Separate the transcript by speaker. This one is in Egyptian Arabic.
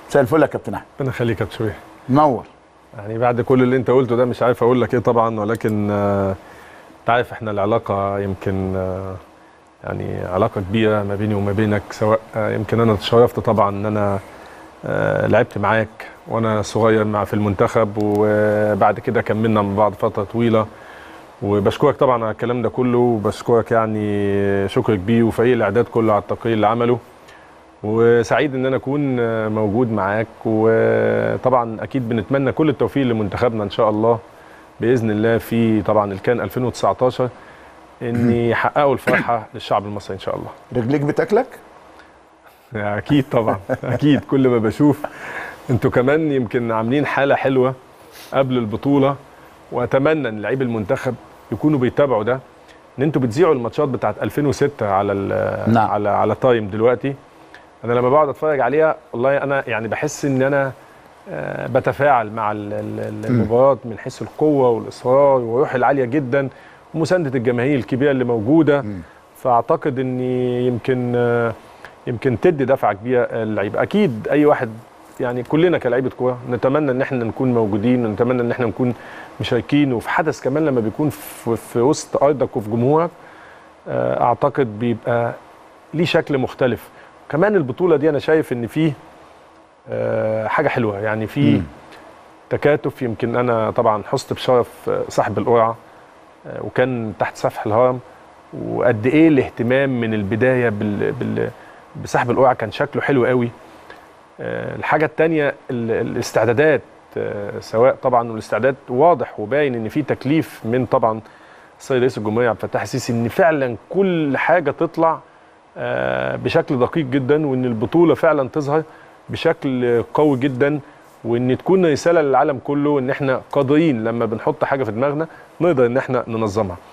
Speaker 1: مساء الفل يا كابتن احمد
Speaker 2: ربنا يخليك يا كابتن شويه
Speaker 1: منور
Speaker 2: يعني بعد كل اللي انت قلته ده مش عارف اقول لك ايه طبعا ولكن آه، انت عارف احنا العلاقه يمكن آه، يعني علاقه كبيره ما بيني وما بينك سواء آه، يمكن انا تشرفت طبعا ان انا آه، لعبت معاك وانا صغير مع في المنتخب وبعد كده كملنا مع بعض فتره طويله وبشكرك طبعا على الكلام ده كله وبشكرك يعني شكر كبير وفريق الاعداد كله على التقرير اللي عمله وسعيد ان انا اكون موجود معاك وطبعا اكيد بنتمنى كل التوفيق لمنتخبنا ان شاء الله باذن الله في طبعا الكان 2019 ان يحققوا الفرحه للشعب المصري ان شاء الله
Speaker 1: رجليك بتاكلك
Speaker 2: اكيد طبعا اكيد كل ما بشوف انتوا كمان يمكن عاملين حاله حلوه قبل البطوله واتمنى ان لعيب المنتخب يكونوا بيتابعوا ده ان انتوا بتذيعوا الماتشات بتاعت 2006 على ال-
Speaker 1: نعم.
Speaker 2: على على تايم دلوقتي انا لما بقعد اتفرج عليها والله انا يعني بحس ان انا آه، بتفاعل مع ال- ال- المباراه من حيث القوه والاصرار والروح العاليه جدا ومسانده الجماهير الكبيره اللي موجوده فاعتقد ان يمكن آه، يمكن تدي دفعه كبيره اللعيبه اكيد اي واحد يعني كلنا كلاعيبه كوره نتمنى ان احنا نكون موجودين ونتمنى ان احنا نكون مشاركين وفي حدث كمان لما بيكون في, في وسط ارضك وفي جمهورك آه، اعتقد بيبقى ليه شكل مختلف كمان البطوله دي انا شايف ان فيه آه، حاجه حلوه يعني في تكاتف يمكن انا طبعا حظت بشرف آه، صاحب القرعه آه، وكان تحت سفح الهرم وقد ايه الاهتمام من البدايه بال... بال... بسحب القرعه كان شكله حلو قوي آه، الحاجه الثانيه الاستعدادات آه، سواء طبعا الاستعداد واضح وباين ان في تكليف من طبعا السيد رئيس الجمهوريه عبد الفتاح السيسي ان فعلا كل حاجه تطلع آه، بشكل دقيق جدا وان البطوله فعلا تظهر بشكل قوي جدا وان تكون رساله للعالم كله ان احنا قادرين لما بنحط حاجه في دماغنا نقدر ان احنا ننظمها